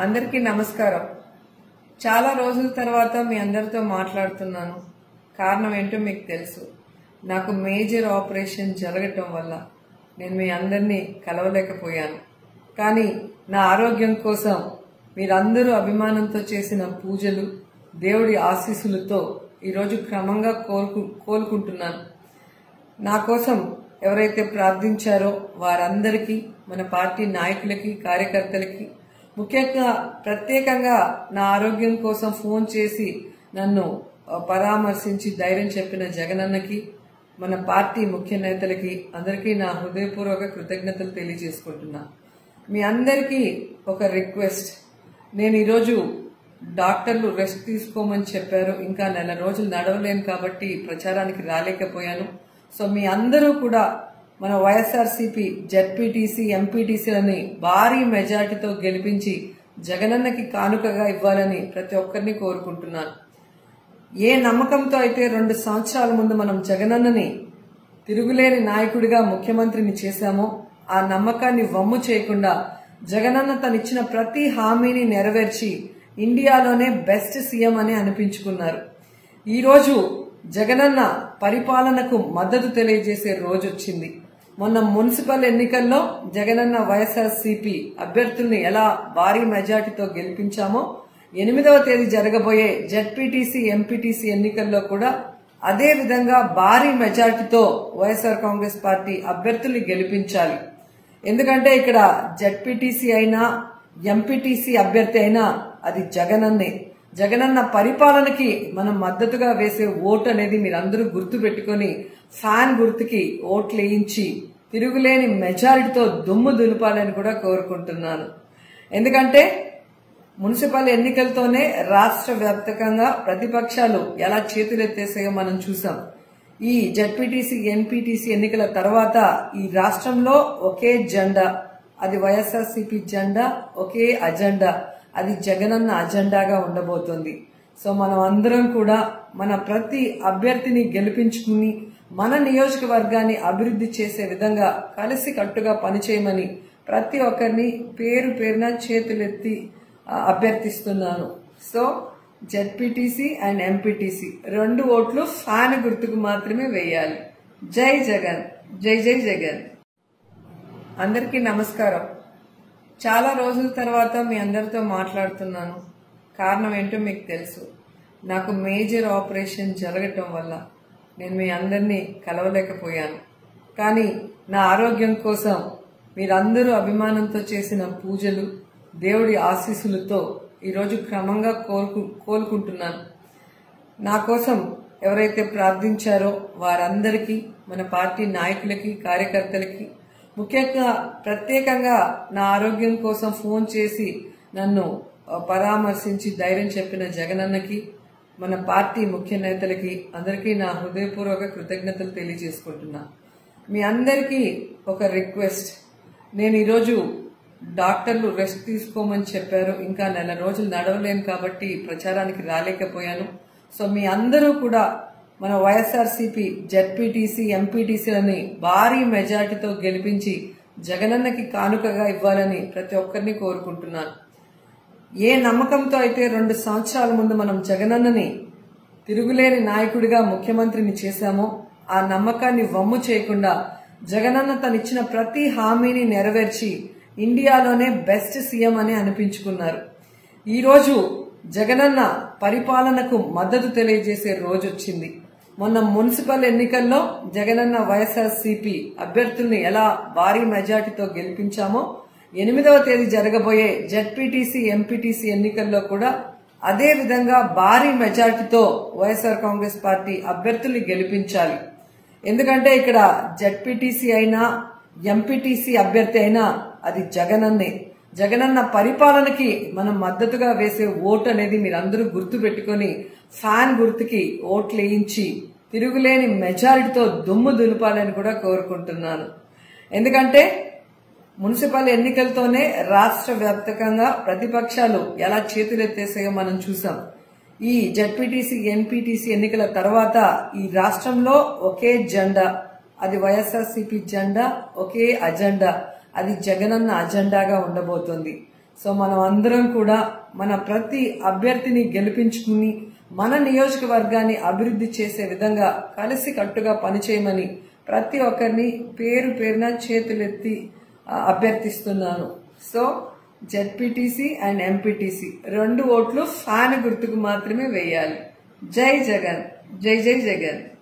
అందరికీ నమస్కారం చాలా రోజుల తర్వాత మీ అందరితో మాట్లాడుతున్నాను కారణం ఏంటో మీకు తెలుసు నాకు మేజర్ ఆపరేషన్ జరగటం వల్ల నేను మీ అందరినీ కలవలేకపోయాను కానీ నా ఆరోగ్యం కోసం మీరందరూ అభిమానంతో చేసిన పూజలు దేవుడి ఆశీస్సులతో ఈరోజు క్రమంగా కోలుకు కోలుకుంటున్నాను నా కోసం ఎవరైతే ప్రార్థించారో వారందరికీ మన పార్టీ నాయకులకి కార్యకర్తలకి ముఖ్యంగా ప్రత్యేకంగా నా ఆరోగ్యం కోసం ఫోన్ చేసి నన్ను ఆ, పరామర్శించి ధైర్యం చెప్పిన జగనన్నకి మన పార్టీ ముఖ్య నేతలకి అందరికీ నా హృదయపూర్వక కృతజ్ఞతలు తెలియజేసుకుంటున్నా మీ అందరికీ ఒక రిక్వెస్ట్ నేను ఈరోజు డాక్టర్లు రెస్ట్ తీసుకోమని చెప్పారు ఇంకా నెల రోజులు నడవలేను కాబట్టి ప్రచారానికి రాలేకపోయాను సో మీ అందరూ కూడా మన వైఎస్ఆర్సీపీ జెడ్పీటీసీ ఎంపీటీసీలని భారీ మెజార్టీతో గెలిపించి జగనన్నకి కానుకగా ఇవ్వాలని ప్రతి ఒక్కరిని కోరుకుంటున్నాను ఏ నమ్మకంతో అయితే రెండు సంవత్సరాల ముందు మనం జగనన్నని తిరుగులేని నాయకుడిగా ముఖ్యమంత్రిని చేశామో ఆ నమ్మకాన్ని వమ్ము చేయకుండా జగనన్న తనిచ్చిన ప్రతి హామీని నెరవేర్చి ఇండియాలోనే బెస్ట్ సీఎం అని అనిపించుకున్నారు ఈ రోజు జగనన్న పరిపాలనకు మద్దతు తెలియజేసే రోజు వచ్చింది మొన్న మున్సిపల్ ఎన్నికల్లో జగనన్న వైఎస్ఆర్సీపీ అభ్యర్థుల్ని ఎలా భారీ మెజార్టీతో గెలిపించామో ఎనిమిదవ తేదీ జరగబోయే జెడ్పీటీసీ ఎంపీటీసీ ఎన్నికల్లో కూడా అదే విధంగా భారీ మెజార్టీతో వైఎస్ఆర్ కాంగ్రెస్ పార్టీ అభ్యర్థుల్ని గెలిపించాలి ఎందుకంటే ఇక్కడ జెడ్పీటీసీ అయినా ఎంపీటీసీ అభ్యర్థి అయినా అది జగనన్నే జగనన్న పరిపాలనకి మనం మద్దతుగా వేసే ఓటు అనేది మీరందరూ గుర్తు పెట్టుకొని ఫ్యాన్ గుర్తుకి ఓట్లు వేయించి తిరుగులేని మెజారిటీతో దుమ్ము దులపాలని కూడా కోరుకుంటున్నాను ఎందుకంటే మున్సిపల్ ఎన్నికలతోనే రాష్ట్ర వ్యాప్తంగా ప్రతిపక్షాలు ఎలా చేతులెత్తేసాయో మనం చూసాం ఈ జడ్పీటీసీ ఎన్పీటీసీ ఎన్నికల తర్వాత ఈ రాష్ట్రంలో ఒకే జెండా అది వైఎస్ఆర్సీపీ జెండా ఒకే అజెండా అది జగనన్న అజెండాగా ఉండబోతోంది సో మనం అందరం కూడా మన ప్రతి అభ్యర్థిని గెలిపించుకుని మన నియోజకవర్గాన్ని అభివృద్ధి చేసే విధంగా కలిసి కట్టుగా పనిచేయమని ప్రతి ఒక్కరిని పేరు పేరున చేతులెత్తి ఆ, అభ్యర్థిస్తున్నాను సో జెడ్పీటీసీ అండ్ ఎంపీటీసీ రెండు ఓట్లు ఫ్యాన్ గుర్తుకు మాత్రమే వేయాలి జై జగన్ జై జై జగన్ అందరికీ నమస్కారం చాలా రోజుల తర్వాత మీ అందరితో మాట్లాడుతున్నాను కారణం ఏంటో మీకు తెలుసు నాకు మేజర్ ఆపరేషన్ జరగటం వల్ల నేను మీ అందరినీ కలవలేకపోయాను కానీ నా ఆరోగ్యం కోసం మీరందరూ అభిమానంతో చేసిన పూజలు దేవుడి ఆశీస్సులతో ఈరోజు క్రమంగా కోలుకు కోలుకుంటున్నాను నా కోసం ఎవరైతే ప్రార్థించారో వారందరికీ మన పార్టీ నాయకులకి కార్యకర్తలకి ముఖ్యంగా ప్రత్యేకంగా నా ఆరోగ్యం కోసం ఫోన్ చేసి నన్ను ఆ, పరామర్శించి ధైర్యం చెప్పిన జగనన్నకి మన పార్టీ ముఖ్య నేతలకి అందరికీ నా హృదయపూర్వక కృతజ్ఞతలు తెలియజేసుకుంటున్నా మీ అందరికీ ఒక రిక్వెస్ట్ నేను ఈరోజు డాక్టర్లు రెస్ట్ తీసుకోమని చెప్పారు ఇంకా నెల రోజులు నడవలేను కాబట్టి ప్రచారానికి రాలేకపోయాను సో మీ అందరూ కూడా మన వైఎస్ఆర్సీపీ జెడ్పీటీసీ ఎంపీటీసీలని భారీ మెజార్టీతో గెలిపించి జగనన్నకి కానుకగా ఇవ్వాలని ప్రతి ఒక్కరిని కోరుకుంటున్నాను ఏ నమ్మకంతో అయితే రెండు సంవత్సరాల ముందు మనం జగనన్నని తిరుగులేని నాయకుడిగా ముఖ్యమంత్రిని చేశామో ఆ నమ్మకాన్ని వమ్ము చేయకుండా జగనన్న తనిచ్చిన ప్రతి హామీని నెరవేర్చి ఇండియాలోనే బెస్ట్ సీఎం అని అనిపించుకున్నారు ఈ రోజు జగనన్న పరిపాలనకు మద్దతు తెలియజేసే రోజు వచ్చింది మొన్న మున్సిపల్ ఎన్నికల్లో జగనన్న వైఎస్ఆర్సీపీ అభ్యర్థుల్ని ఎలా భారీ మెజార్టీతో గెలిపించామో ఎనిమిదవ తేదీ జరగబోయే జెడ్పీటీసీ ఎంపీటీసీ ఎన్నికల్లో కూడా అదే విధంగా భారీ మెజార్టీతో వైఎస్ఆర్ కాంగ్రెస్ పార్టీ అభ్యర్థుల్ని గెలిపించాలి ఎందుకంటే ఇక్కడ జెడ్పీటీసీ అయినా ఎంపీటీసీ అభ్యర్థి అయినా అది జగనన్నే జగనన్న పరిపాలనకి మనం మద్దతుగా వేసే ఓటు అనేది మీరందరూ గుర్తు పెట్టుకొని ఫ్యాన్ గుర్తుకి ఓట్లు వేయించి తిరుగులేని మెజారిటీతో దుమ్ము దులపాలని కూడా కోరుకుంటున్నాను ఎందుకంటే మున్సిపల్ ఎన్నికలతోనే రాష్ట్ర వ్యాప్తంగా ప్రతిపక్షాలు ఎలా చేతులెత్తేసాయో మనం చూసాం ఈ జడ్పీటీసీ ఎన్పీటీసీ ఎన్నికల తర్వాత ఈ రాష్ట్రంలో ఒకే జెండా అది వైఎస్ఆర్సీపీ జెండా ఒకే అజెండా అది జగనన్న అజెండాగా ఉండబోతోంది సో మనం అందరం కూడా మన ప్రతి అభ్యర్థిని గెలిపించుకుని మన నియోజకవర్గాన్ని అభివృద్ధి చేసే విధంగా కలిసి కట్టుగా పనిచేయమని ప్రతి ఒక్కరిని పేరు పేరున చేతులెత్తి ఆ, అభ్యర్థిస్తున్నాను సో జెడ్పీటీసీ అండ్ ఎంపీటీసీ రెండు ఓట్లు ఫ్యాన్ గుర్తుకు మాత్రమే వేయాలి జై జగన్ జై జై జగన్